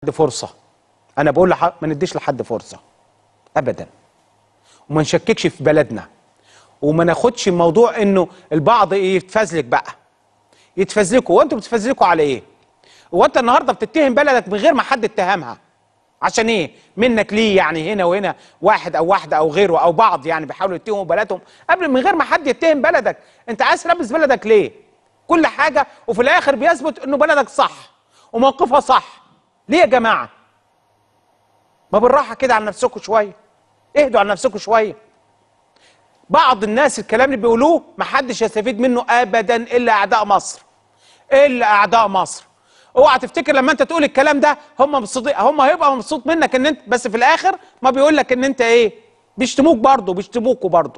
فرصه انا بقول لح... ما نديش لحد فرصه ابدا وما نشككش في بلدنا وما ناخدش الموضوع انه البعض يتفزلك بقى يتفزلكوا وانتوا بتتفزلكوا على ايه هو انت النهارده بتتهم بلدك من غير ما حد اتهمها عشان ايه منك ليه يعني هنا وهنا واحد او واحده او غيره او بعض يعني بيحاولوا يتهموا بلدهم قبل من غير ما حد يتهم بلدك انت عايز تلبس بلدك ليه كل حاجه وفي الاخر بيثبت انه بلدك صح وموقفها صح ليه يا جماعه ما بالراحه كده على نفسكم شويه اهدوا على نفسكم شويه بعض الناس الكلام اللي بيقولوه ما حدش يستفيد منه ابدا الا اعداء مصر الا اعداء مصر اوعى تفتكر لما انت تقول الكلام ده هم مبسوطين هم هيبقى مبسوط منك ان انت بس في الاخر ما بيقول لك ان انت ايه بيشتموك برضه بيشتموكوا برضه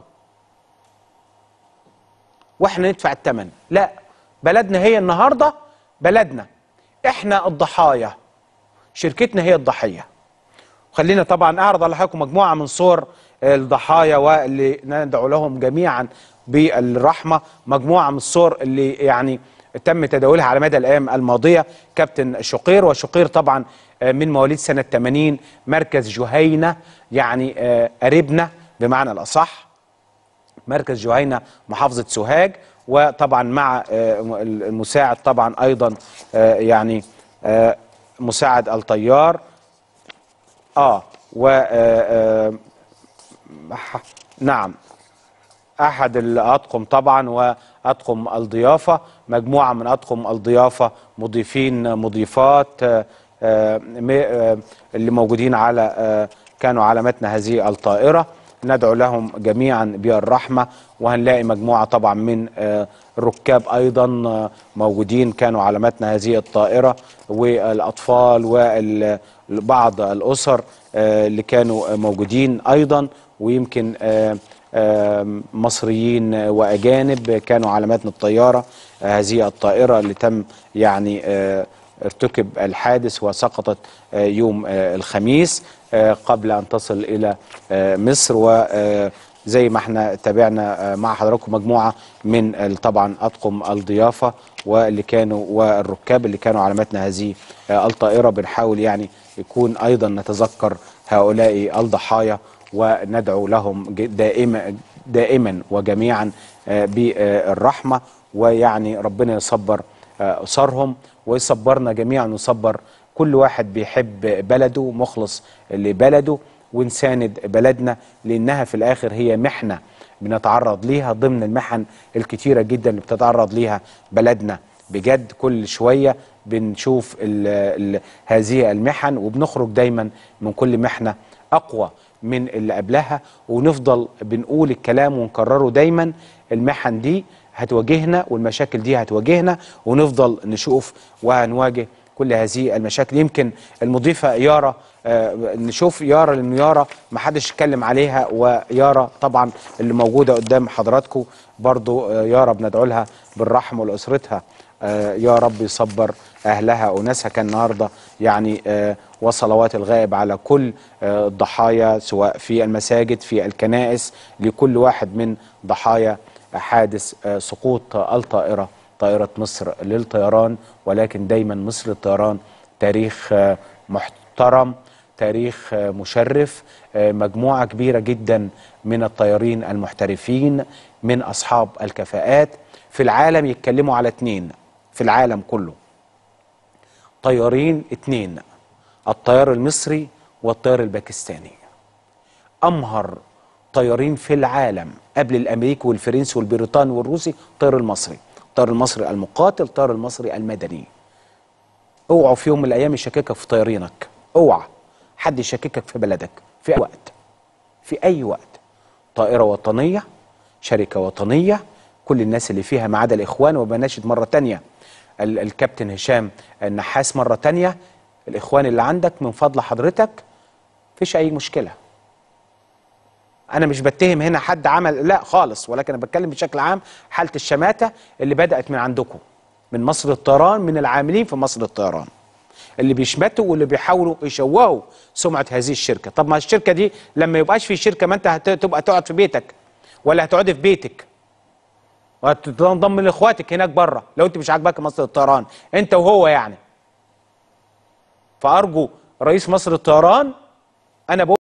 واحنا ندفع الثمن لا بلدنا هي النهارده بلدنا احنا الضحايا شركتنا هي الضحيه خلينا طبعا اعرض على حضراتكم مجموعه من صور الضحايا واللي ندعو لهم جميعا بالرحمه مجموعه من الصور اللي يعني تم تداولها على مدى الايام الماضيه كابتن شقير وشقير طبعا من مواليد سنه 80 مركز جهينه يعني قريبنا بمعنى الاصح مركز جهينه محافظه سوهاج وطبعا مع المساعد طبعا ايضا يعني مساعد الطيار اه و آه آه نعم احد الاطقم طبعا واطقم الضيافه مجموعه من اطقم الضيافه مضيفين مضيفات آه اللي موجودين على كانوا على متن هذه الطائره ندعو لهم جميعا بالرحمه وهنلاقي مجموعه طبعا من الركاب ايضا موجودين كانوا على متن هذه الطائره والاطفال وبعض الاسر اللي كانوا موجودين ايضا ويمكن مصريين واجانب كانوا على متن الطياره هذه الطائره اللي تم يعني ارتكب الحادث وسقطت يوم الخميس قبل ان تصل الى مصر وزي ما احنا تابعنا مع حضراتكم مجموعه من طبعا اطقم الضيافه واللي كانوا والركاب اللي كانوا على متن هذه الطائره بنحاول يعني يكون ايضا نتذكر هؤلاء الضحايا وندعو لهم دائما دائما وجميعا بالرحمه ويعني ربنا يصبر اسرهم ويصبرنا جميعا ويصبر كل واحد بيحب بلده مخلص لبلده ونساند بلدنا لانها في الاخر هي محنه بنتعرض ليها ضمن المحن الكتيره جدا اللي بتتعرض ليها بلدنا بجد كل شويه بنشوف ال ال هذه المحن وبنخرج دايما من كل محنه اقوى من اللي قبلها ونفضل بنقول الكلام ونكرره دايما المحن دي هتواجهنا والمشاكل دي هتواجهنا ونفضل نشوف وهنواجه كل هذه المشاكل يمكن المضيفة يارا آه نشوف يارا لأن يارا ما حدش اتكلم عليها ويارا طبعا اللي موجودة قدام حضراتكم برضو آه يارا بندعو لها بالرحمة ولأسرتها آه يا رب يصبر أهلها وناسها كان النهاردة يعني آه وصلوات الغائب على كل آه الضحايا سواء في المساجد في الكنائس لكل واحد من ضحايا حادث سقوط الطائرة طائرة مصر للطيران ولكن دايما مصر للطيران تاريخ محترم تاريخ مشرف مجموعة كبيرة جدا من الطيارين المحترفين من أصحاب الكفاءات في العالم يتكلموا على اتنين في العالم كله طيارين اتنين الطيار المصري والطيار الباكستاني أمهر طيارين في العالم قبل الامريكي والفرنسي والبريطاني والروسي الطيار المصري الطيار المصري المقاتل الطيار المصري المدني اوعوا في يوم من الايام يشككك في طيارينك اوعى حد يشككك في بلدك في اي وقت في اي وقت طائره وطنيه شركه وطنيه كل الناس اللي فيها ما عدا الاخوان وبناشد مره تانية الكابتن هشام النحاس مره تانية الاخوان اللي عندك من فضل حضرتك مفيش اي مشكله انا مش بتهم هنا حد عمل لا خالص ولكن انا بتكلم بشكل عام حاله الشماته اللي بدات من عندكم من مصر الطيران من العاملين في مصر الطيران اللي بيشمتوا واللي بيحاولوا يشوهوا سمعه هذه الشركه طب ما الشركه دي لما يبقاش في شركه ما انت هتبقى تقعد في بيتك ولا هتقعدي في بيتك وهتنضم لاخواتك هناك بره لو انت مش عاجباك مصر الطيران انت وهو يعني فارجو رئيس مصر الطيران انا بقول